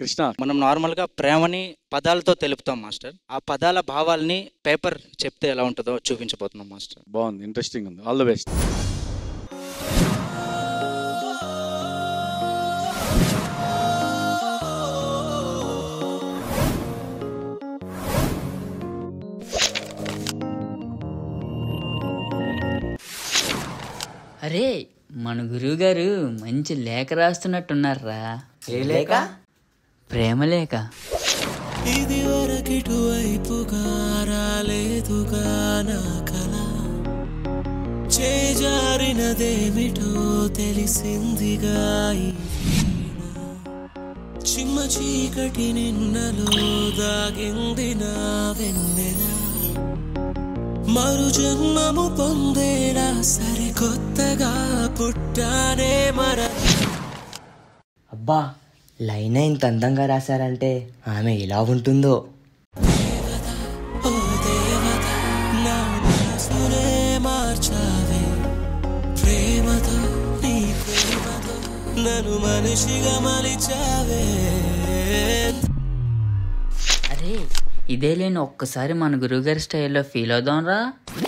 కృష్ణ మనం నార్మల్గా ప్రేమని పదాలతో తెలుపుతాం మాస్టర్ ఆ పదాల భావాల్ని పేపర్ చెప్తే ఎలా ఉంటుందో చూపించబోతున్నాం మాస్టర్ బాగుంది ఇంట్రెస్టింగ్ ఉంది ఆల్ ద బెస్ట్ అరే మన గురువు గారు మంచి లేఖ రాస్తున్నట్టున్నారా ఏ లేక ప్రేమ లేఖ ఇది వరకిటువైపుగా రాలేదుగా నా కల చేజారినదేమిటో తెలిసిందిగా ఈ వీణ. చిమ్మ చీకటి నిన్నలో దాగింది నా వెన్నెల మరు జన్మము పొందేలా సరికొత్తగా పుట్టానే మర అబ్బా లైన్ ఇంత అందంగా రాశారంటే ఆమె ఎలా ఉంటుందో ఓ దేవత నా మనసునే మార్చావే ప్రేమతో నీ ప్రేమతో నన్ను మనిషిగా మలిచావే అరే ఇదే లేని ఒక్కసారి మన గురువు గారి స్టైల్లో ఫీల్ అవుదాం రా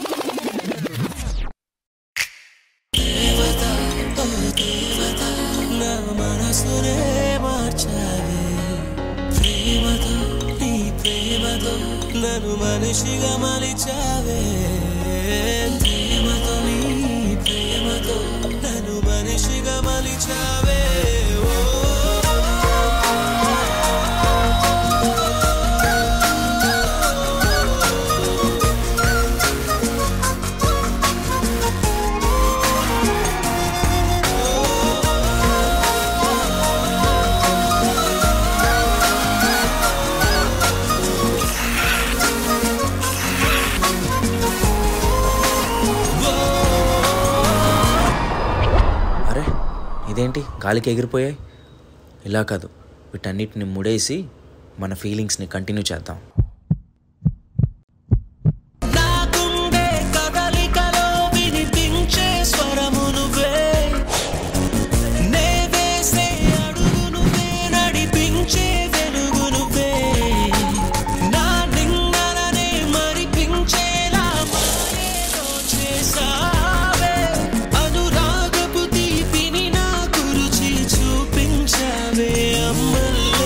దేవత ఓ దేవత నా మనసునే మార్చావే ప్రేమతో నీ ప్రేమతో నన్ను మనిషిగా మలిచావే ప్రేమతో నీ ప్రేమతో నన్ను మనిషిగా మలిచావే ఓ అరే ఇదేంటి గాలికి ఎగిరిపోయాయి ఇలా కాదు వీటన్నిటిని ముడేసి మన ఫీలింగ్స్ని కంటిన్యూ చేద్దాం నా గుండె కదలికలో వినిపించే స్వరము నువ్వే నే వేసే అడుగు నువ్వే నడిపించే వెలుగు నువ్వే నా నింగననే మరిపించేలా మాయేదో చేసావే అనురాగపు తీపిని నా కురుచి చూపించావే అమ్మల్లే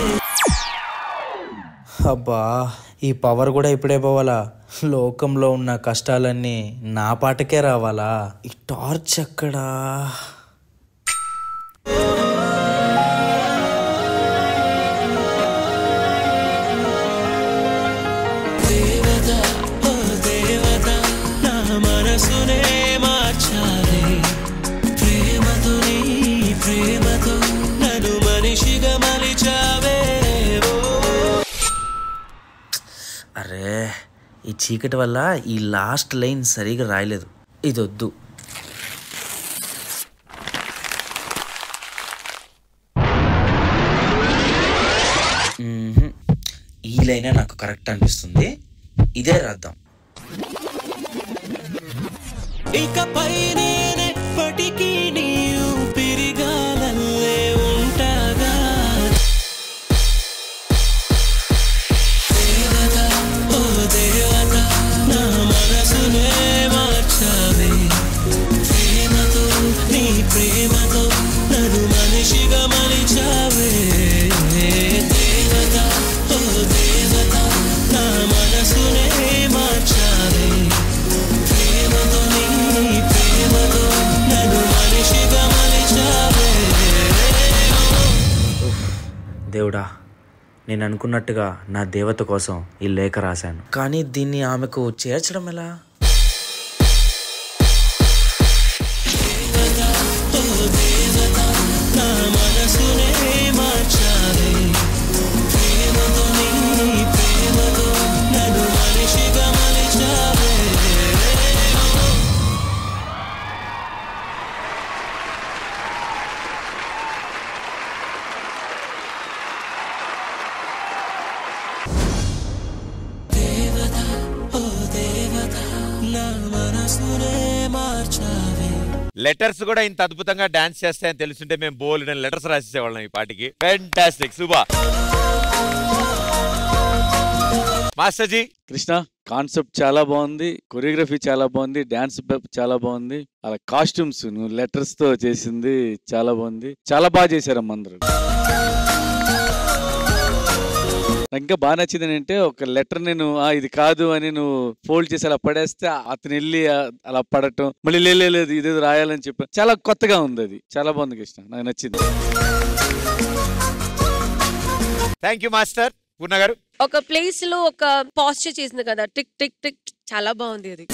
అబ్బా ఈ పవర్ కూడా ఇప్పుడే పోవాలా లోకంలో ఉన్న కష్టాలన్నీ నా పాటకే రావాలా ఈ టార్చ్ ఎక్కడా దేవత ఓ దేవత నా మనసునే మార్చాలి ప్రేమతో నీ ప్రేమతో నన్ను మనిషిగా మలిచావే ఓ అరే ఈ చీకటి వల్ల ఈ లాస్ట్ లైన్ సరిగా రాయలేదు ఇది వద్దు మ్మ్హ్. ఈ లైనే నాకు కరెక్ట్ అనిపిస్తుంది ఇదే రాద్దాం ఇకపై నేనెప్పటికీ నీ ఊపిరిగాలల్లే ఉంటాగా దేవత ఓ దేవత నా మనసునే మార్చావే ప్రేమతో నీ ప్రేమతో నన్ను మనిషిగా మలిచావే దేవత ఓ దేవత నా మనసునే మార్చావే ప్రేమతో నీ ప్రేమతో నన్ను మనిషిగా మలిచావే దేవుడా నేను అనుకున్నట్టుగా నా దేవత కోసం ఈ లేఖ రాశాను కానీ దీన్ని ఆమెకు చేర్చడం ఎలా నా మనసునే మార్చావే ప్రేమతో నీ ప్రేమతో నన్ను మనిషిగా మలిచావే దేవత ఓ దేవత నా మనసునే మార్చావే లెటర్స్ కూడా ఇంత అద్భుతంగా డాన్స్ చేస్తాయని తెలుసుంటే మేము బోల్డ్ లెటర్స్ రాసేసేవాళ్ళం ఈ పాటికి ఫెంటాస్టిక్ శుభ మాస్టర్ జీ కృష్ణ కాన్సెప్ట్ చాలా బాగుంది కొరియోగ్రఫీ చాలా బాగుంది డాన్స్ చాలా బాగుంది అలా కాస్ట్యూమ్స్ నువ్వు లెటర్స్ తో చేసింది చాలా బాగుంది చాలా బాగా చేశారమ్మ అందరూ నాకు ఇంకా బాగా నచ్చింది ఏంటంటే ఒక లెటర్ నేను ఆ, ఇది కాదు అని నువ్వు ఫోల్డ్ చేసి అలా పడేస్తే అతను వెళ్ళి ఆ, అలా పడటం మళ్ళీ "లే, లే, లేదు ఇదేదో రాయాలని చెప్పి చాలా కొత్తగా ఉంది అది చాలా బాగుంది కృష్ణ నాకు నచ్చింది థ్యాంక్ యూ మాస్టర్ పూర్ణ గారు ఒక ప్లేస్ లో ఒక పాస్చర్ చేసింది కదా టిక్ టిక్ టిక్ చాలా బాగుంది అది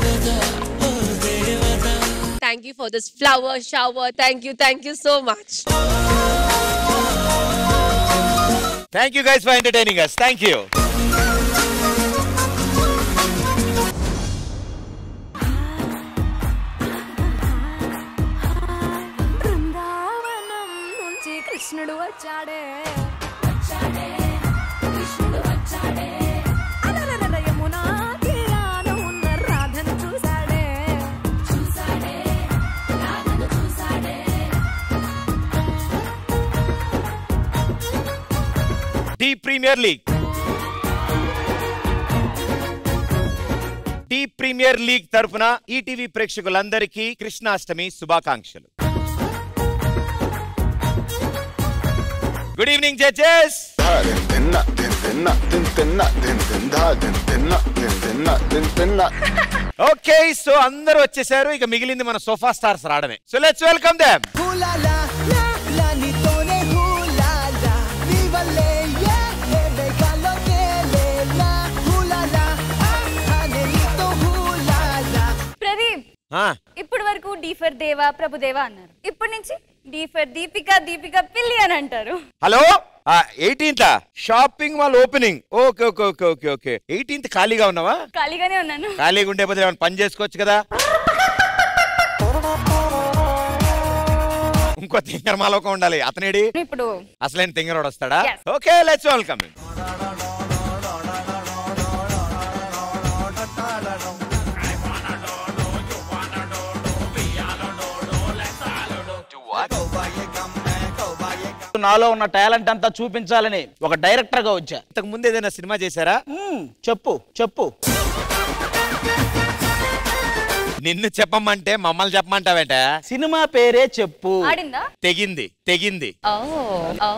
thank you for this flower shower thank you thank you so much thank you guys for entertaining us thank you Brindavanam నుంచి కృష్ణుడు వచ్చాడే వచ్చాడే కృష్ణుడు వచ్చాడే అలరలర యమునా తీరాన ఉన్న రాధను చూసాడే చూసాడే రాధను చూసాడే Dhee premier league Dhee premier league తరపున ఈటీవీ ప్రేక్షకులందరికీ కృష్ణాష్టమి శుభాకాంక్షలు good evening judges okay so అందరూ వచ్చేసారు ఇక మిగిలింది మన సోఫా స్టార్స్ రావడమే so let's welcome them Pradeep ఇప్పటి వరకు డీ ఫర్ దేవా ప్రభుదేవ అన్నారు ఇప్పటి నుంచి డీ ఫర్ దీపిక దీపిక పిల్లి అని అంటారు hello eighteenth shopping mall opening okay okay okay okay okay eighteenth ఖాళీగా ఉన్నావా ఖాళీగానే ఉన్నాను ఖాళీగా ఉండే బదులు ఏమైనా పని చేసుకోవచ్చు కదా ఇంకో తింగర మాలోకం ఉండాలి అతనేడి ఇప్పుడు అసలైన తింగరోడు వస్తాడా Yes. ఓకే లెట్స్ వెల్కమ్ నాలో ఉన్న టాలెంట్ అంతా చూపించాలని ఒక డైరెక్టర్ గా వచ్చా ఇంతకు ముందు ఏదైనా సినిమా చేశారా చెప్పు చెప్పు నిన్ను చెప్పమంటే మమ్మల్ని చెప్పమంటావేంట సినిమా పేరే చెప్పు ఆడిందా తెగింది తెగింది ఓ ఓ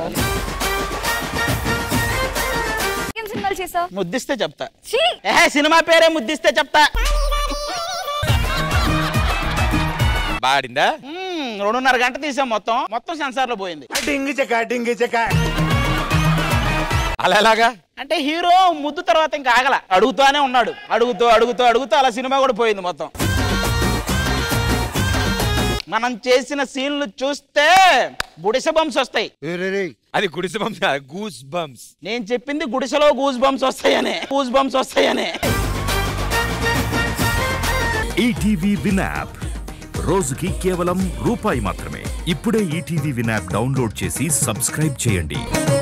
ఏం సినిమాలు చేసావు ముద్దిస్తే చెప్తా ఛీ ఏహే సినిమా పేరే ముద్దిస్తే చెప్తా బాడిందా మ్మ్, రెండున్నర గంట తీసాం మొత్తం మొత్తం సెన్సార్ లో పోయింది అలా ఎలాగా అంటే హీరో ముద్దు తర్వాత ఇంకా ఆగల అడుగుతానే ఉన్నాడు అడుగుతూ అడుగుతూ అడుగుతూ అలా సినిమా కూడా పోయింది మొత్తం మనం చేసిన సీన్లు చూస్తే గుడిసె బంప్స్ వస్తాయి అది గుడిసె బంప్స్ గూస్ బంప్స్ నేను చెప్పింది గుడిసెలో గూస్ బంప్స్ వస్తాయనే గూస్ బంప్స్ వస్తాయనే ఈటీవీ విన్ యాప్ రోజుకి కేవలం రూపాయి మాత్రమే ఇప్పుడే ఈటీవీ విన్ యాప్ డౌన్లోడ్ చేసి సబ్స్క్రైబ్ చేయండి